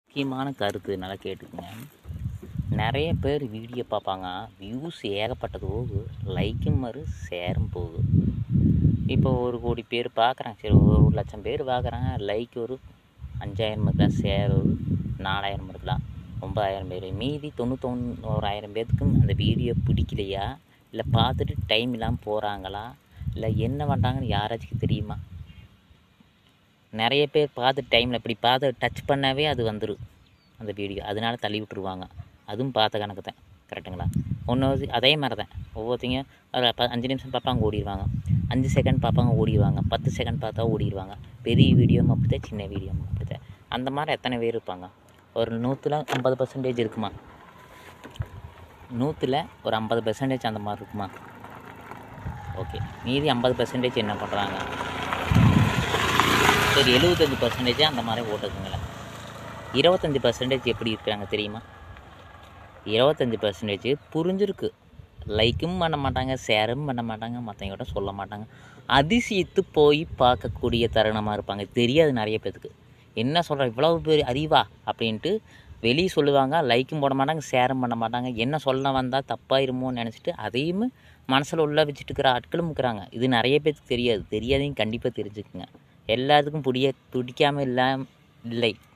முக்கியமான கருத்து நல்லா கேட்டுக்குங்க நிறைய பேர் வீடியோ பார்ப்பாங்க வியூஸ் ஏகப்பட்டது போகுது லைக்கும் வரும் ஷேரும் போகுது இப்போ ஒரு கோடி பேர் பார்க்குறாங்க சரி ஒரு லட்சம் பேர் பார்க்குறாங்க லைக் ஒரு அஞ்சாயிரம் இருக்கலாம் ஷேர் ஒரு நாலாயிரம் இருக்கலாம் ஒம்பதாயிரம் பேர் மீதி தொண்ணூத்தொன்னூறாயிரம் பேர்த்துக்கும் அந்த வீடியோ பிடிக்கலையா இல்லை பார்த்துட்டு டைம் இல்லாமல் போகிறாங்களா இல்லை என்ன பண்ணுறாங்கன்னு யாராச்சும் தெரியுமா நிறைய பேர் பார்த்து டைமில் இப்படி பார்த்து டச் பண்ணாவே அது வந்துடும் அந்த வீடியோ அதனால தள்ளி விட்டுருவாங்க அதுவும் பார்த்த கணக்கு தான் கரெக்டுங்களா ஒன்று அதே மாதிரி தான் ஒவ்வொருத்தங்க ஒரு ப அஞ்சு நிமிஷம் பார்ப்பாங்க ஓடிடுவாங்க அஞ்சு செகண்ட் பார்ப்பாங்க ஓடிடுவாங்க பத்து செகண்ட் பார்த்தா ஓடிடுவாங்க பெரிய வீடியோவும் அப்படித்தான் சின்ன வீடியோவும் அப்படித்தான் அந்த மாதிரி எத்தனை பேர் இருப்பாங்க ஒரு நூற்றில் ஐம்பது பர்சன்டேஜ் இருக்குமா நூற்றில் ஒரு ஐம்பது பெர்சன்டேஜ் அந்த மாதிரி இருக்குமா ஓகே மீதி ஐம்பது பெர்சன்டேஜ் என்ன பண்ணுறாங்க சரி எழுபத்தஞ்சி பர்சன்டேஜ் அந்த மாதிரி ஓட்டுக்குங்களேன் இருபத்தஞ்சி பர்சன்டேஜ் எப்படி இருக்காங்க தெரியுமா இருபத்தஞ்சி பர்சன்டேஜ் புரிஞ்சிருக்கு லைக்கும் பண்ண மாட்டாங்க ஷேரும் பண்ண மாட்டாங்க மற்றவங்கள்ட்ட சொல்ல மாட்டாங்க அதிசயித்து போய் பார்க்கக்கூடிய தருணமாக இருப்பாங்க தெரியாது நிறைய பேத்துக்கு என்ன சொல்கிற இவ்வளவு பேர் அறிவா அப்படின்ட்டு வெளியே சொல்லுவாங்க லைக்கும் போட மாட்டாங்க ஷேரும் பண்ண மாட்டாங்க என்ன சொல்ல வந்தால் தப்பாயிருமோன்னு நினச்சிட்டு அதையும் மனசில் உள்ள வச்சுட்டு இருக்கிற ஆட்களும் இருக்கிறாங்க இது நிறைய பேருக்கு தெரியாது தெரியாதையும் கண்டிப்பாக தெரிஞ்சுக்குங்க எல்லாத்துக்கும் பிடிய பிடிக்காம இல்லாம இல்லை